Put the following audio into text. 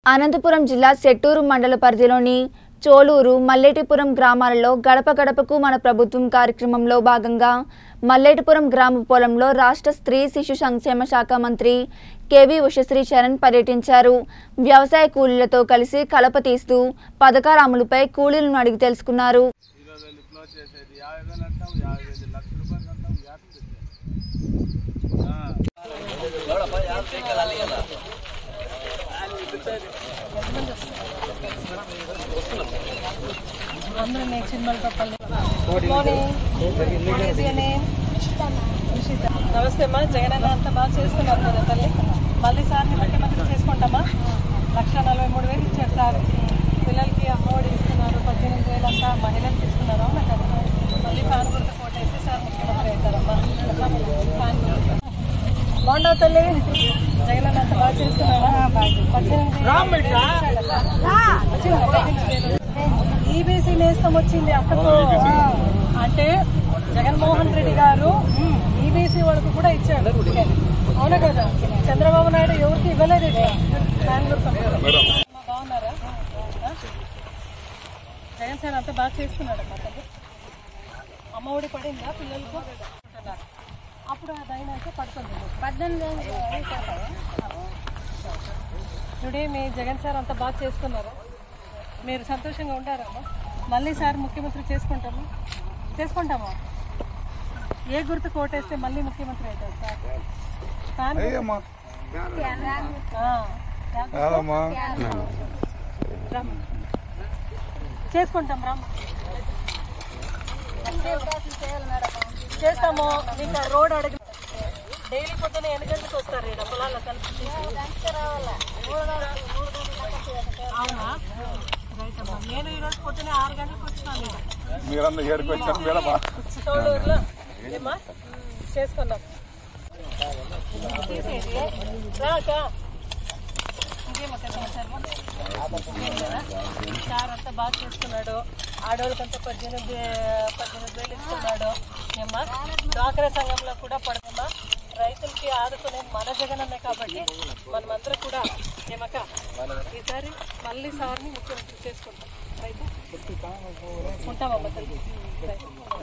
అనంతపురం జిల్లా సెట్టూరు మండల పరిధిలోని చోలూరు మల్లేటిపురం గ్రామాలలో గడప గడపకు మన ప్రభుత్వం కార్యక్రమంలో భాగంగా మల్లేటిపురం గ్రామ పొలంలో రాష్ట్ర స్త్రీ శిశు సంక్షేమ శాఖ మంత్రి కేవీ ఉషశ్రీ చరణ్ పర్యటించారు వ్యవసాయ కూలీలతో కలిసి కలప తీస్తూ పథకాల అమలుపై కూలీలను అడిగి తెలుసుకున్నారు ఇరవై వేలు క్లోజ్ చేసేది యాభై వేలు అంటాం యాభై వేలు లక్ష రూపాయలు అంటాం యాభై తెచ్చేది ఆ. అందరూ నేర్చిన Malkapalli morning what is your name Nishitha నమస్తే అమ్మా జగన్ అన్న అంతా బాగా చేస్తున్నారు కదా తల్లి మళ్ళీ సార్ని ముఖ్యమంత్రి చేసుకుంటామా లక్ష నలభై మూడు వేలు ఇచ్చారు సార్ పిల్లలకి అమ్మఒడి ఇస్తున్నారు పద్దెనిమిది వేలు అంతా మహిళలకు ఇస్తున్నారు అవునా కదా మళ్ళీ ఫ్యాన్ గుర్తు ఫోటో వేస్తే సార్ ముఖ్యమంత్రి అవుతారమ్మా ఫ్యాన్ గుర్తు. బాగుండవు తల్లి జగన్ అన్న అంత బాగా చేస్తున్నారా పద్దెనిమిది ఈబీసీ నేస్తం వచ్చింది అక్కతో అంటే జగన్మోహన్ రెడ్డి గారు ఈబీసీ వాళ్ళకు కూడా ఇచ్చాడు అవునా కదా చంద్రబాబు నాయుడు ఎవరికి ఇవ్వలేదు ఇది బెంగళూరు కంపెనీ. అమ్మా, బాగున్నారా ఆ? జగన్ సార్ అంతా బాగా చేస్తున్నాడు అమ్మా తల్లి అమ్మ ఒడి పడిందా పిల్లలకు అంటున్నారు. అప్పుడు అది అయినాక పడుతుంది టుడే మీ జగన్ సార్ అంతా బాగా చేస్తున్నారు మీరు సంతోషంగా ఉంటారమ్మా మళ్ళీ సార్ ముఖ్యమంత్రి చేసుకుంటాము చేసుకుంటామా ఏ గుర్తు కోటేస్తే మళ్ళీ ముఖ్యమంత్రి అవుతారు సార్ ఫ్యాన్ గుర్తు- అయ్యమ్మా ఆ, ఫ్యాన్ గుర్తు- కాదమ్మా రమ్మ. చేసుకుంటాం రమ్మ చేస్తాము మీకు రోడ్ అడిగి డైలీ పొద్దున ఎన్ని గంటలకు వస్తారు ఈడ పొలాల్లో కలిపి అవునా రైట్ అమ్మా నేను ఈరోజు పొద్దున ఆరు గంటలకు వచ్చినాను ఈడ. మీరందరూ ఏడుకు వచ్చారు మేడమా తోడూరులో ఏమ్మా చేసుకుందాం తీసేది రాక ఇంకేమక్క సమాచారం ఏం లేదా? సార్ అంతా బాగా చేస్తున్నాడు ఆడవాళ్ళకంతా పద్దెనిమిది పద్దెనిమిది వేలు ఇస్తున్నాడు ఏమ్మా డ్వాక్రా సంఘంలో కూడా పడదమ్మా రైతులకి ఆదుకునే మన జగనన్నే కాబట్టి మనమందరం కూడా ఏమక్క ఈసారి మళ్ళీ సార్ని ముఖ్యమంత్రి చేసుకుంటాం రైతు ఉంటామమ్మా తల్లి